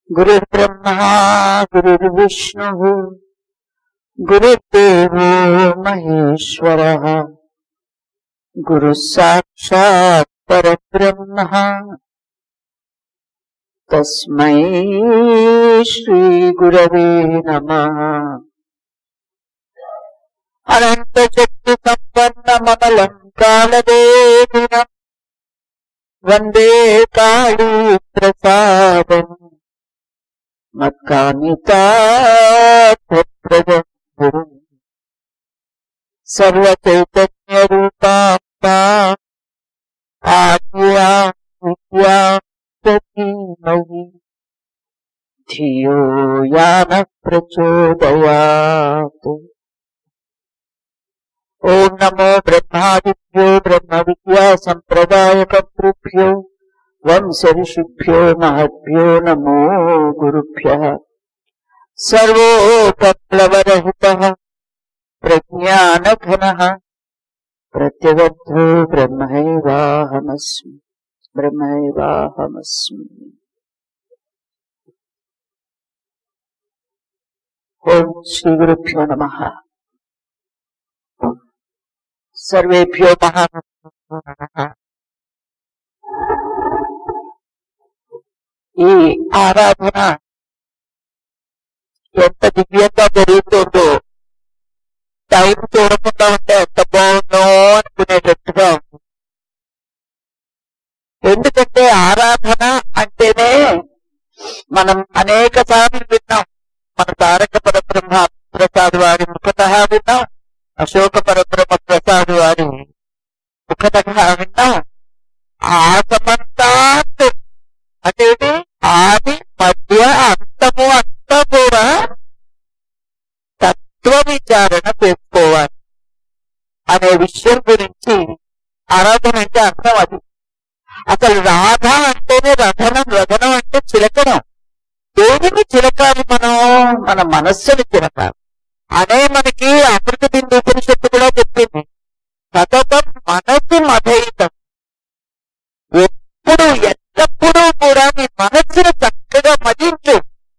గురుర్బ్రహ్మా గురుర్విష్ణుః గురుర్దేవో మహేశ్వర గురు సాక్షాత్ పరబ్రహ్మ తస్మై శ్రీ గురవే నమః అనంత శక్తి సంపన్నమలం కాలదేవినం వందే కాళీ ప్రసాదం మత్కామితాప్రదం సర్వచైతన్య రూపాంతా ఆద్యా విద్యా ప్రతిమహి ధియో యాన ప్రచోదయాత్ ఓం నమో బ్రహ్మాదిభ్యో బ్రహ్మ విద్యా సంప్రదాయ కర్తృభ్యో వంశ ఋషిభ్యో మహద్భ్యో నమో గురుభ్య సర్వోపప్లవరహిత ప్రజ్ఞానఘన ప్రత్యగద్ధో బ్రహ్మైవాహమస్మి బ్రహ్మైవాహమస్మి ఓం శ్రీ గురుభ్యో నమ సర్వేభ్యో మహా ఈ ఆరాధన ఎంత దివ్యంగా జరుగుతుందో టైం చూడకుండా ఉంటే ఎంత బాగుందో అనుకునేటట్టుగా ఉంది ఎందుకంటే ఆరాధన అంటేనే మనం అనేక సార్లు విన్నాం మన తారక పరబ్రహ్మ ప్రసాద్ వారి ముఖత విన్నాం అశోక పరబ్రహ్మ ప్రసాద్ వారి ముఖత విన్నాం ఆసమంతాత్ అంటే ఏంటి? ఆది మధ్య అంతము అంతా కూడా తత్వ విచారణ చేసుకోవాలి అనే విషయం గురించి ఆరాధన అంటే అర్థం అది అసలు రాధ అంటేనే రథనం రథనం అంటే చిలకడం దేనిని చిలకాలి మనం మన మనస్సుని చిలకాలి అనే మనకి అమృత బిందు ఉపనిషత్తు కూడా చెప్పింది సతతం మనసు మధయితం ఎప్పుడు ఎల్లప్పుడూ కూడా నీ మనస్సును చక్కగా మదించు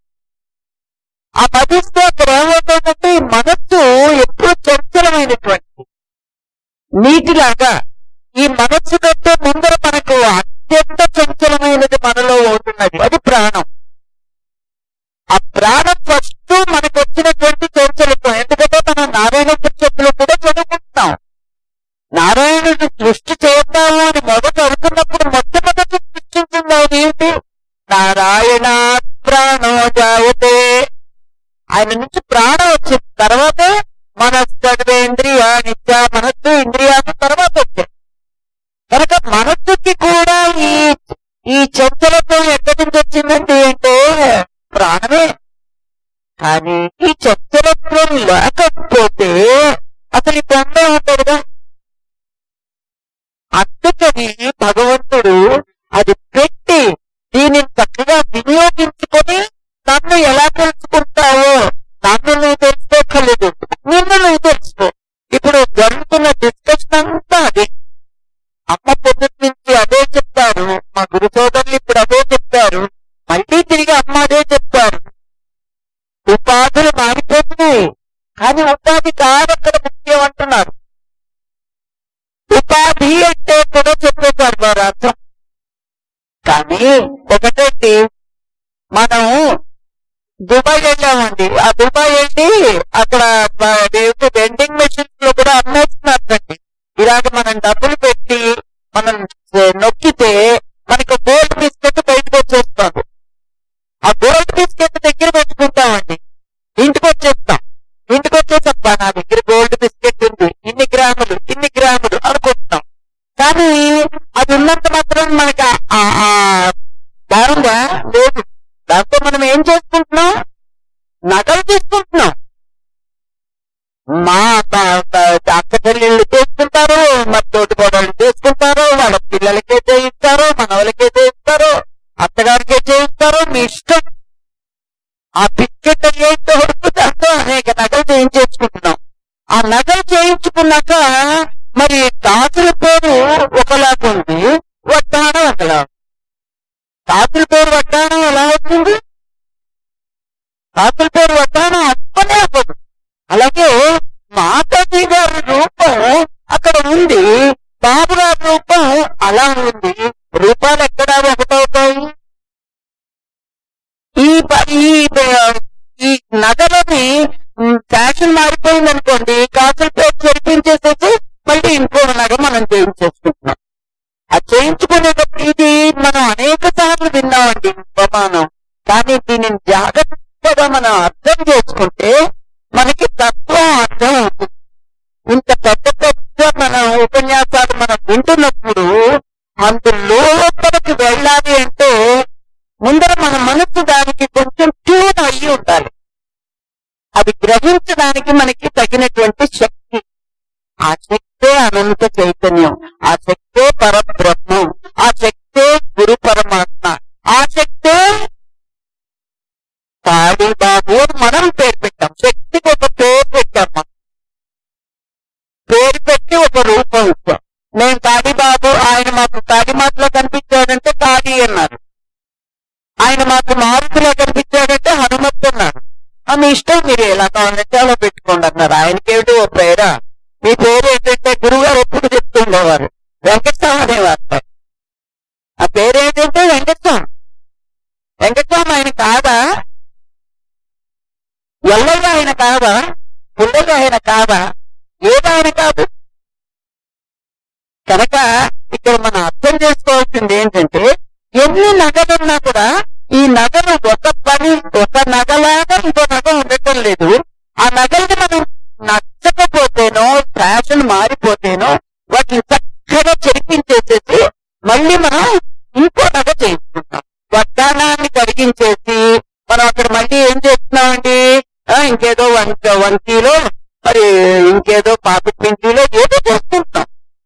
ఆ మదిస్తే అక్కడ ఏమవుతుందంటే ఈ మనస్సు ఎప్పుడు చంచలమైనటువంటి నీటిలాగా ఈ మనస్సు కంటే ముందర మనకు అత్యంత చంచలమైనది మనలో ఉంటున్నది అది ప్రాణం ఆ ప్రాణం ఫస్ట్ మనకు వచ్చినటువంటి చంచలత్వం ఎందుకంటే మనం నారాయణ ఉపనిషత్తులో కూడా చదువుకుంటున్నాం నారాయణుడు సృష్టి చేద్దాము అని మొదట అనుకున్నప్పుడు మొట్టమొదటి సృష్టించింది ఆయన ఏంటి నారాయణ ప్రాణో జాయతే ఆయన నుంచి ప్రాణం వచ్చింది తర్వాత మనస్సర్వేంద్రియ నిత్య మనస్సు ఇంద్రియాలు తర్వాత వచ్చాయి కనుక మనస్సుకి కూడా ఈ ఈ చంచలత్వం ఎక్కడి నుంచి వచ్చిందండి అంటే ప్రాణమే కానీ ఈ చంచలత్వం లేకపోతే అసలు ఈ పొందే ఉంటాడుగా అందుకని భగవంతుడు అది పెట్టి దీనిని చక్కగా వినియోగించుకొని నన్ను ఎలా తెలుసుకుంటావో నన్ను నువ్వు తెలుసుకోకలేదు నిన్ను నువ్వు తెలుసుకో ఇప్పుడు జరుగుతున్న డిస్కషన్ అంతా అది అమ్మ పొద్దుటి నుంచి అదే చెప్తారు మా గురు సోదరులు ఇప్పుడు అదే చెప్తారు మళ్ళీ తిరిగి అమ్మ అదే చెప్తారు ఉపాధులు మారిపోతున్నాయి కానీ ఉపాధి కాదు అక్కడ ముఖ్యం అంటున్నారు ఉపాధి అంటే కూడా చెప్పేశారు వారు అర్థం కానీ ఒకటండి మనం దుబాయ్ వెళ్ళామండి ఆ దుబాయ్ వెళ్ళి అక్కడ వెండింగ్ మెషిన్స్ లో కూడా అమ్మేస్తున్నారండి ఇలాగ మనం డబ్బులు పెట్టి మనం నొక్కితే మనకు గోల్డ్ బిస్కెట్ బయటకు వచ్చేస్తుంది ఆ గోల్డ్ బిస్కెట్ దగ్గర పెట్టుకుంటామండి ఇంటికి వచ్చేస్తాం ఇంటికి వచ్చేసప్ప నా దగ్గర గోల్డ్ బిస్కెట్ ఉంది ఇన్ని గ్రాములు ఇన్ని గ్రాములు అనుకుంటున్నాం కానీ అది ఉన్నంత మాత్రం మనకి ఆ- ఆ- ఆ బాగుందా లేదు దాంతో మనం ఏం చేసుకుంటున్నాం నగలు తీసుకుంటున్నాం మా అక్క చెల్లెళ్ళు చేసుకుంటారు మా తోటి కోడళ్ళు చేసుకుంటారు వాళ్ళ పిల్లలకే చేయిస్తారు మనవలకే చేయిస్తారు అత్తగారికే చేయిస్తారు మీ ఇష్టం ఆ బిస్కెట్ ఏంటో దాంతో అనేక నగలు చేయించేసుకుంటున్నాం ఆ నగలు చేయించుకున్నాక మరి దాసుల పేరు ఒకలాగా ఉంది వడ్డాణం ఒకలా దాసుల పేరు వడ్డాణం ఎలా అవుతుంది కాకుల పేరు వడ్డానం అప్పనే అవ్వదు అలాగే మాతాజీ గారి రూపం అక్కడ ఉంది బాబు గారి రూపం అలా ఉంది రూపాలు ఎక్కడ ఒకటవుతాయి ఈ ప- ఈ ప- ఈ నగలని ఫ్యాషన్ మారిపోయింది అనుకోండి కాసుల పేరు చెరిపించేసేసి మళ్ళీ ఇంకో నగ మనం చేయించేసుకుంటున్నాం ఆ చేయించుకునేటప్పుడు ఇది మనం అనేక సార్లు విన్నామండి ఈ ఉపమానం కానీ దీనిని జాగ్రత్తగా మనం అర్థం చేసుకుంటే మనకి తత్వం అర్థం అవుతుంది ఇంత పెద్ద పెద్ద మన ఉపన్యాసాలు మనం వింటున్నప్పుడు అందులోపలికి వెళ్ళాలి అంటే ముందర మన మనసు దానికి కొంచెం ట్యూన్ అయ్యి ఉండాలి అది గ్రహించడానికి మనకి తగినటువంటి శక్తి ఆ శక్తే అనంత చైతన్యం ఆ శక్తే పరబ్రహ్మం ఆ శక్తే గురు పరమాత్మ ఆ శక్తే కాళీ బాబు అని మనం పేరు పెట్టాం శక్తికి ఒక పేరు పెట్టాం మనం. పేరు పెట్టి ఒక రూపం ఇచ్చాం నేను కాళీబాబు ఆయన మాకు కాళీమాతలో కనిపించాడంటే కాళీ అన్నారు ఆయన మాకు మారుతిలో కనిపించాడంటే హనుమత్ అన్నారు ఆ, మీ ఇష్టం మీరు ఎలా కావాలంటే అలా పెట్టుకోండి అన్నారు ఆయనకేమిటి ఓ పేరా మీ పేరు ఏంటంటే గురువు గారు ఎప్పుడు చెప్తుండేవారు వెంకటస్వామి అనేవారు ఆ పేరు ఏంటంటే వెంకటస్వామి వెంకటస్వామి ఆయన కాదా ఎల్లయ్య ఆయన కాదా పుల్లయ్య ఆయన కాదా ఏది ఆయన కాదు కనుక ఇక్కడ మనం అర్థం చేసుకోవాల్సింది ఏంటంటే ఎన్ని నగలున్నా కూడా ఈ నగలు ఒక పని ఒక నగలాగా ఇంకో నగ ఉండటం లేదు ఆ నగల్ని మనం నచ్చకపోతేనో ఫ్యాషన్ మారిపోతేనో వాటిని చక్కగా చెరిపించేసేసి మళ్ళీ మనం ఇంకో నగ చేయించుకుంటాం వడ్డానాన్ని కడిగించేసి మనం అక్కడ మళ్ళీ ఏం చేస్తున్నామండి ఆ, ఇంకేదో వన్ వన్ కిలో మరి ఇంకేదో పాపిట్ పింకీలో ఏదో చేస్తుంటాం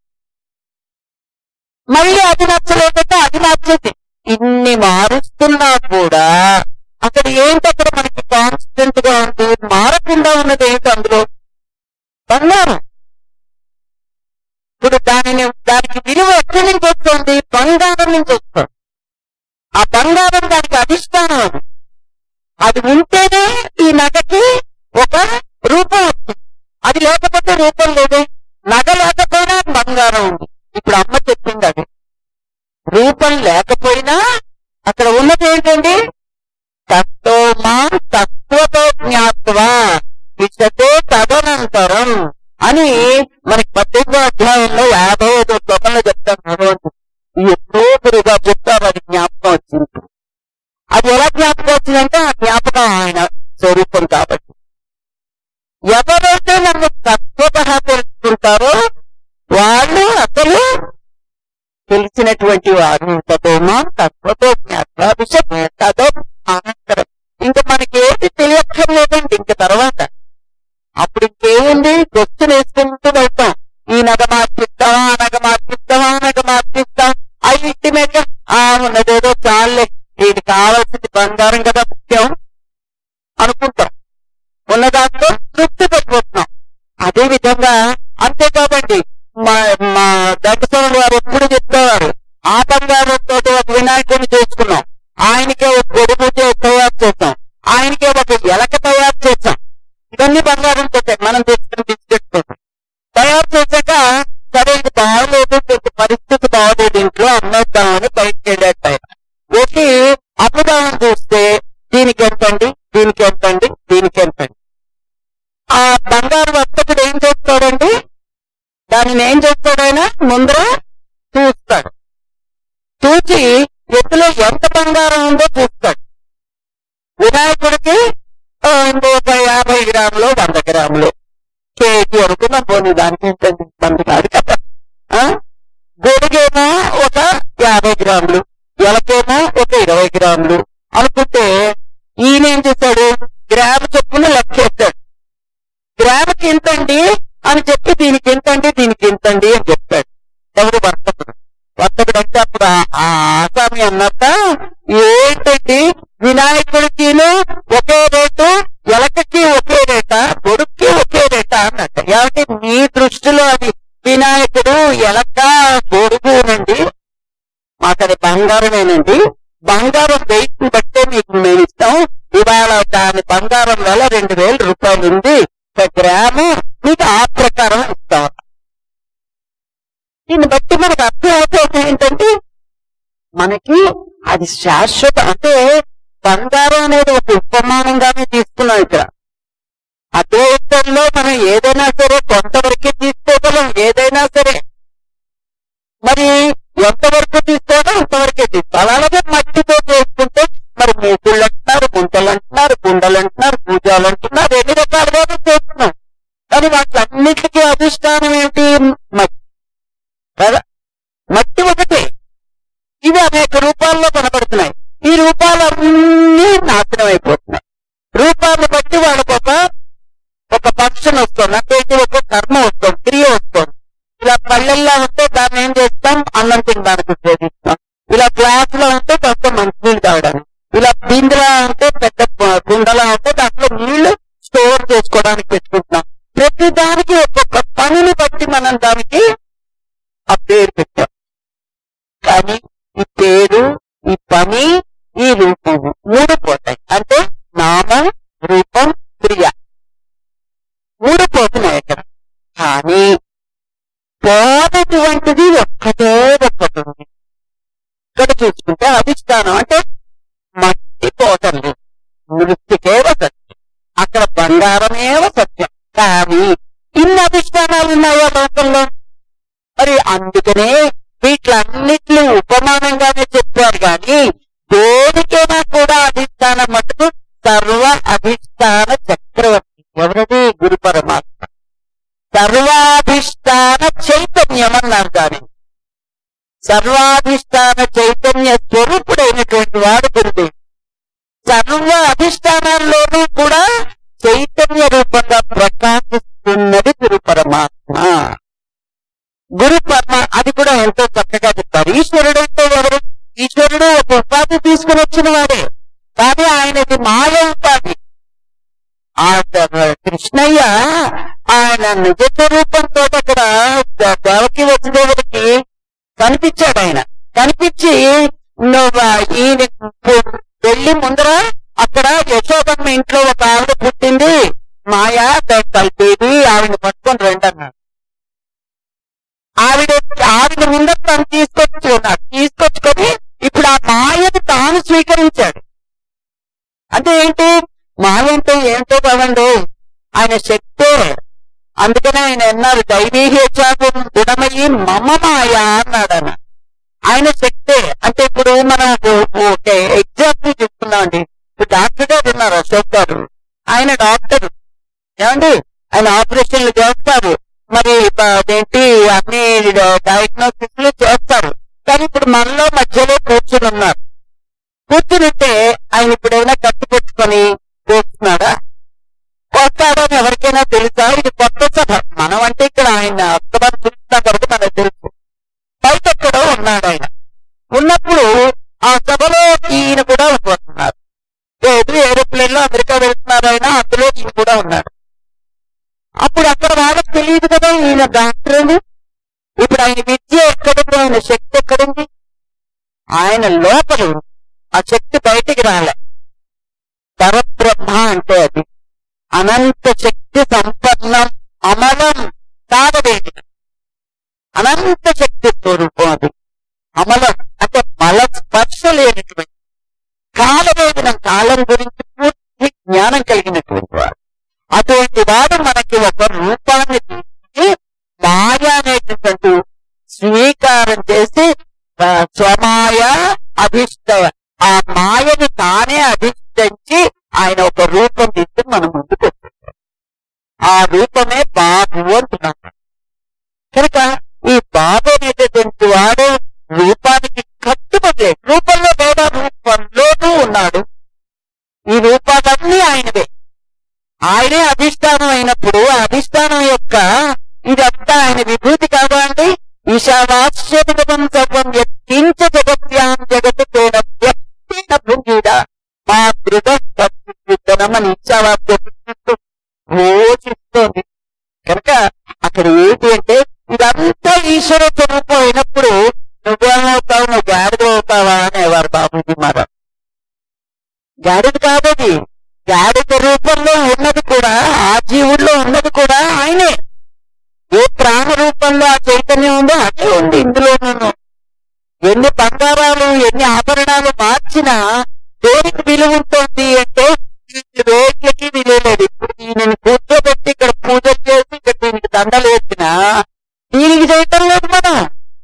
మళ్ళీ అది నచ్చలేకపోతే అది నచ్చేది ఇన్ని మారుస్తున్నా కూడా అక్కడ ఏంటి అక్కడ మనకి కాన్స్టెంట్ గా ఉంది మారకుండా ఉన్నది ఏంటి అందులో బంగారం ఇప్పుడు దానిని దానికి విలువ ఎక్కడి నుంచి వస్తుంది బంగారం నుంచి వస్తుంది ఆ బంగారం దానికి అధిష్టానం అది అది ఉంటేనే ఈ నగకి ఒక రూపం వస్తుంది అది లేకపోతే రూపం లేదు నగ లేకపోయినా బంగారం ఉంది ఇప్పుడు అమ్మ చెప్పింది అది రూపం లేకపోయినా అక్కడ ఉన్నది ఏంటండి తత్వమా తత్వతో జ్ఞాత్వా విశతే తదనంతరం అని మనకి పద్దెనిమిదో అధ్యాయంలో యాభై ఐదో శ్లోకంలో చెప్తాను భగవంతుడు ఎప్పుడో గురుగా చెప్తారు అది జ్ఞాపకం వచ్చింది అది ఎలా జ్ఞాపకం వచ్చిందంటే ఆ జ్ఞాపకం ఆయన స్వరూపం కాబట్టి ఎవరైతే నన్ను తత్వత తెలుసుకుంటారో వాళ్ళు అసలు తెలిసినటువంటి వారు తతోమా తత్వతో జ్ఞాత్వ విషయ తదో అనంతరం ఇంకా మనకి ఏది తెలియక్కర్లేదండి ఇంక తర్వాత అప్పుడు ఇంకేముంది గొచ్చు వేసుకుంటూ వెళ్తాం ఈ నగ మార్పిస్తావా ఆ నగ మార్పిస్తావా ఆ నగ మార్పిస్తాం అల్టిమేట్ గా ఆ ఉన్నదేదో చాలే ఇది కావాల్సింది బంగారం కదా ముఖ్యం అనుకుంటాం ఉన్న దాంట్లో తృప్తి పడిపోతున్నాం అదే విధంగా అంతే కాబట్టి మా మా దర్శకుడు వారు ఎప్పుడు చెప్పేవారు ఆ బంగారంతో ఒక వినాయకుడిని చేసుకున్నాం ఆయనకే ఒక గొడుగు చే- తయారు చేస్తాం ఆయనకే ఒక ఎలక తయారు చేస్తాం ఇవన్నీ బంగారంతో మనం తెచ్చుకుని బిస్కెట్ తయారు చేశాక సరే ఇది బాగలేదు కొంచెం పరిస్థితి బాగలేదు ఇంట్లో అమ్మేద్దామని బయటకు వెళ్ళాడు ఆయన వచ్చి అమ్ముదామని చూస్తే దీనికి ఎంతండి దీనికి ఎంతండి దీనికి ఎంతండి ఆ బంగారు వర్తకుడు ఏం చేస్తాడండి దానిని ఏం చేస్తాడు ఆయన ముందర చూస్తాడు చూసి ఎత్తులో ఎంత బంగారం ఉందో చూస్తాడు వినాయకుడికి ఆ, ఇంకొక యాభై గ్రాములు వంద గ్రాములు కేజీ అనుకున్నా పోనీ దానికి ఏంటండి మంది కాదు కదా ఆ? గొడుగేమో ఒక యాభై గ్రాములు ఎలకేమో ఒక ఇరవై గ్రాములు అనుకుంటే ఈయన ఏం చేశాడు గ్రాము చొప్పున లెక్కేస్తాడు గ్రాముకి ఇంతండి అని చెప్పి దీనికి ఇంతండి దీనికి ఇంతండి అని చెప్పాడు ఎవరు వర్తకుడు వర్తకుడు అంటే అప్పుడు ఆ- ఆ ఆసామి అన్నట్ట ఏంటండి వినాయకుడికిను ఒకే రేటు ఎలకకి ఒకే రేటా కొడుక్కి ఒకే రేటా అన్నట్ట ఏమంటే మీ దృష్టిలో అది వినాయకుడు ఎలక గొడుగునండి మాకు అది బంగారమేనండి బంగారం వెయిట్ బట్టే మీకు మేము ఇస్తాం ఇవాళ దాని బంగారం వేల రెండు వేల రూపాయలు ఉంది ఒక గ్రాము మీకు ఆ ప్రకారం ఇస్తాం దీన్ని బట్టి మనకు అర్థం అవుతుంది ఏంటంటే మనకి అది శాశ్వత అంటే బంగారం అనేది ఒక ఉపమానంగానే తీసుకున్నాం ఇక్కడ అద్వైతంలో మనం ఏదైనా సరే కొంతవరకే తీసుకోగలం ఏదైనా సరే మరి ఎంతవరకు తీసుకోవాలో అంతవరకే తీసుకోవాలి అలాగే మట్టితో చేసుకుంటే మరి మూకుళ్ళు అంటున్నారు గుంటలు అంటున్నారు కుండలు అంటున్నారు పూజలు అంటున్నారు ఎన్ని రకాలుగా చేస్తున్నాం కానీ వాటిలన్నిటికీ అధిష్టానం ఏంటి మట్టి కదా మట్టి ఒకటే ఇవి అనేక రూపాల్లో కనబడుతున్నాయి ఈ రూపాలన్నీ నాశనం అయిపోతున్నాయి రూపాన్ని బట్టి వాళ్ళకు ఒక ఒక ఫంక్షన్ వస్తుంది అంటే ఇది ఒక కర్మ వస్తుంది క్రియ వస్తుంది ఇలా పల్లెల్లో ఉంటే దాన్ని ఏం చేస్తాం అన్నం తినడానికి ఉపయోగిస్తాం ఇలా గ్లాస్ లో ఉంటే కాస్త మంచినీళ్ళు తాగడానికి ఇలా బిందెలా ఉంటే పెద్ద పు- కుండలా ఉంటే దాంట్లో నీళ్లు స్టోర్ చేసుకోవడానికి పెట్టుకుంటున్నాం ప్రతి దానికి ఒక్కొక్క పనిని బట్టి మనం దానికి ఆ పేరు పెట్టాం కానీ ఈ పేరు ఈ పని ఈ రూపం మూడు పోతాయి అంటే నామం రూపం క్రియ మూడు పోతున్నాయి ఇక్కడ కానీ పోనటువంటిది ఒక్కటే ఒక్కటి ఉంది ఇక్కడ చూసుకుంటే అధిష్టానం అంటే మట్టి పోతుంది మృతికేవ సత్యం అక్కడ బంగారమేవ సత్యం కానీ ఇన్ని అధిష్టానాలు ఉన్నాయో లోకంలో మరి అందుకనే వీటిలన్నిటిని ఉపమానంగానే చెప్పారు కానీ దేనికైనా కూడా అధిష్టానం మటుకు సర్వ అధిష్టాన చక్రవర్తి ఎవరది గురు పరమాత్మ సర్వాధిష్టాన చైతన్యం అన్నారు దాని సర్వాధిష్టాన చైతన్య స్వరూపుడైనటువంటి వాడు గురుదేవుడు సర్వ అధిష్టానాల్లోనూ కూడా చైతన్య రూపంగా ప్రకాశిస్తున్నది గురు పరమాత్మ గురు పరమ అది కూడా ఎంతో చక్కగా చెప్తారు ఈశ్వరుడు అంటే ఎవరు ఈశ్వరుడు ఒక ఉపాధి తీసుకుని వచ్చిన వాడే కానీ ఆయనది మాయ ఉపాధి ఆ ద- కృష్ణయ్య ఆయన నిజ స్వరూపంతో అక్కడ ద- దేవకి వసుదేవుడికి కనిపించాడు ఆయన కనిపించి నువ్వు ఈయన పు- వెళ్ళి ముందర అక్కడ యశోదమ్మ ఇంట్లో ఒక ఆవిడ పుట్టింది మాయా కలిపేది ఆవిడ పట్టుకొని రండి అన్నాడు ఆవిడ ఆవిడ ముందర తను తీసుకొచ్చుకున్నాడు తీసుకొచ్చుకొని ఇప్పుడు ఆ మాయను తాను స్వీకరించాడు అంటే ఏంటి మాయ అంటే ఏంటో కదండి ఆయన శక్తే అందుకనే ఆయన అన్నారు దైవీహేచాకు గుణమయ్యి మమ మాయ అన్నాడు ఆయన ఆయన శక్తే అంటే ఇప్పుడు మనం ఒక- ఒక ఎగ్జాంపుల్ చెప్తున్నామండి ఇప్పుడు డాక్టర్ గారు ఉన్నారు అశోక్ గారు ఆయన డాక్టర్ ఏమండి ఆయన ఆపరేషన్లు చేస్తారు మరి ప- అదేంటి అన్ని డయాగ్నోసిస్ చేస్తారు కానీ ఇప్పుడు మనలో మధ్యలో కూర్చుని ఉన్నారు కూర్చుంటే ఆయన ఇప్పుడు ఏమైనా కత్తి పెట్టుకొని చేస్తున్నాడా కొత్తాడో అని ఎవరికైనా తెలుసా ఇది కొత్త సభ మనం అంటే ఇక్కడ ఆయన అస్తమానం చూస్తున్న వరకు మనకు తెలుసు బయట ఎక్కడో ఉన్నాడు ఆయన ఉన్నప్పుడు ఆ సభలో ఈయన కూడా వస్తున్నారు లేదు ఏరోప్లేన్ లో అమెరికా వెళ్తున్నారు ఆయన అందులో ఈయన కూడా ఉన్నాడు అప్పుడు అక్కడ వాళ్ళకి తెలియదు కదా ఈయన డాక్టర్ అని ఇప్పుడు ఆయన విద్య ఎక్కడుంది ఆయన శక్తి ఎక్కడుంది ఆయన లోపల ఉంది. ఆ శక్తి బయటికి రాలే పరబ్రహ్మ అంటే అది అనంత శక్తి సంపన్నం అమలం కాదవేది అనంత శక్తి స్వరూపం అది అమలం అంటే మల స్పర్శ లేనటువంటి కాలవేదన కాలం గురించి పూర్తి జ్ఞానం కలిగినటువంటి వాడు అటువంటి వాడు మనకి ఒక రూపాన్ని తీసుకుని మాయ అనేటటువంటి స్వీకారం చేసి ఆ, స్వమాయ అధిష్ట ఆ మాయని తానే అధిష్ఠించి ఆయన ఒక రూపం తీసుకుని మన ముందుకు వచ్చేసాడు ఆ రూపమే బాబు అంటున్నాం కనుక ఈ బాబు అనేటటువంటి వాడు రూపానికి కట్టుబడి రూపంలో లేదా రూపంలోనూ ఉన్నాడు ఈ రూపాలన్నీ ఆయనవే ఆయనే అధిష్టానం అయినప్పుడు ఆ అధిష్టానం యొక్క ఇదంతా ఆయన విభూతి కాదా అండి ఈశావాస్యమిదం సర్వం యత్కించ జగత్యాం జగత్ తేన వ్యక్తిన భుంజీడ మా దృఢ సత్యుద్ధనమని ఈశావాస్య ఘోషిస్తోంది కనుక అక్కడ ఏంటి అంటే ఇదంతా ఈశ్వర స్వరూపం అయినప్పుడు నువ్వేమవుతావు నువ్వు గాడిద అవుతావా అనేవారు బాబూజీ మహారాజ్ గాడిద కాదది గాడిద రూపంలో ఉన్నది కూడా ఆ జీవుల్లో ఉన్నది కూడా ఆయనే ఏ ప్రాణ రూపంలో ఆ చైతన్యం ఉందో అదే ఉంది ఇందులోనూ ఎన్ని బంగారాలు ఎన్ని ఆభరణాలు మార్చినా దేనికి విలువ ఉంటుంది అంటే వీటి వేట్లకి విలువ లేదు ఇప్పుడు దీనిని కూర్చోబెట్టి ఇక్కడ పూజలు చేసి ఇక్కడ దీనికి దండలు వేసినా దీనికి చేయటం లేదు మనం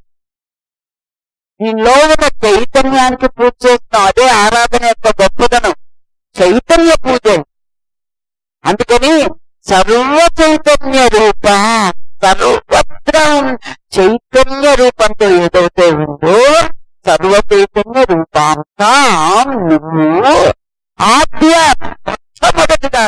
దీనిలో ఉన్న చైతన్యానికి పూజ చేస్తున్నాం అదే ఆరాధన యొక్క గొప్పదనం చైతన్య పూజ అందుకని సర్వ చైతన్య రూప సర్వత్ర ఉన్- చైతన్య రూపంతో ఏదైతే ఉందో సర్వ చైతన్య రూపాంతం నువ్వు ఆద్య మొట్టమొదటిగా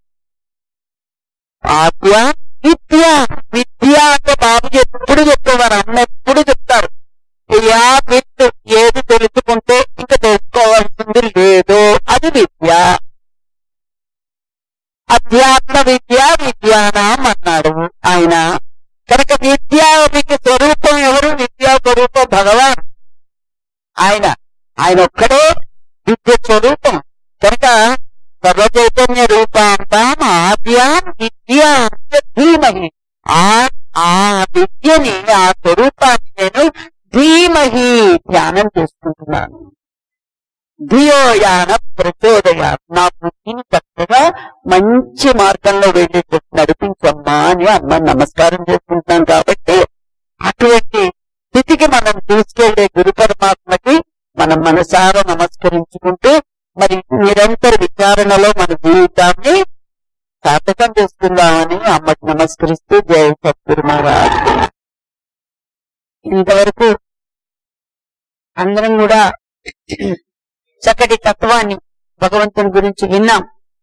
ఆద్య విద్య విద్య అంటే బాబు ఎప్పుడు చెప్పేవారు అన్న ఎప్పుడు చెప్తారు యా విత్ ఏది తెలుసుకుంటే ఇంకా తెలుసుకోవాల్సింది లేదు అది విద్య అధ్యాత్మ విద్య విద్యానాం అన్నాడు ఆయన కనుక విద్యానికి స్వరూపం ఎవరు విద్యా స్వరూపం భగవాన్ ఆయన ఆయన ఒక్కడే విద్య స్వరూపం కనుక సర్వ చైతన్య రూపాంతం ఆద్యాం విద్య ధీమహి ఆ ఆ విద్యని ఆ స్వరూపాన్ని నేను ధీమహి ధ్యానం చేసుకుంటున్నాను ధియోయాన ప్రచోదయా నా బుద్ధిని చక్కగా మంచి మార్గంలో వెళ్ళేటట్టు నడిపించమ్మా అని అమ్మ నమస్కారం చేసుకుంటున్నాం కాబట్టి అటువంటి స్థితికి మనం తీసుకెళ్లే గురు పరమాత్మకి మనం మనసారా నమస్కరించుకుంటూ మరి నిరంతర విచారణలో మన జీవితాన్ని సార్థకం చేసుకుందామని అమ్మకి నమస్కరిస్తూ జయ సద్గురు మహారాజ్ ఇంతవరకు అందరం కూడా చక్కటి తత్వాన్ని భగవంతుని గురించి విన్నాం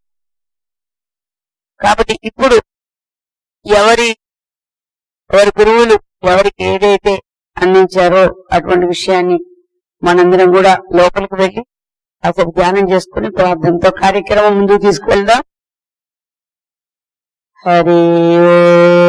కాబట్టి ఇప్పుడు ఎవరి ఎవరి గురువులు ఎవరికి ఏదైతే అందించారో అటువంటి విషయాన్ని మనందరం కూడా లోపలికి వెళ్ళి అసలు ధ్యానం చేసుకుని ప్రార్థనతో కార్యక్రమం ముందుకు తీసుకెళ్దాం హరి ఓం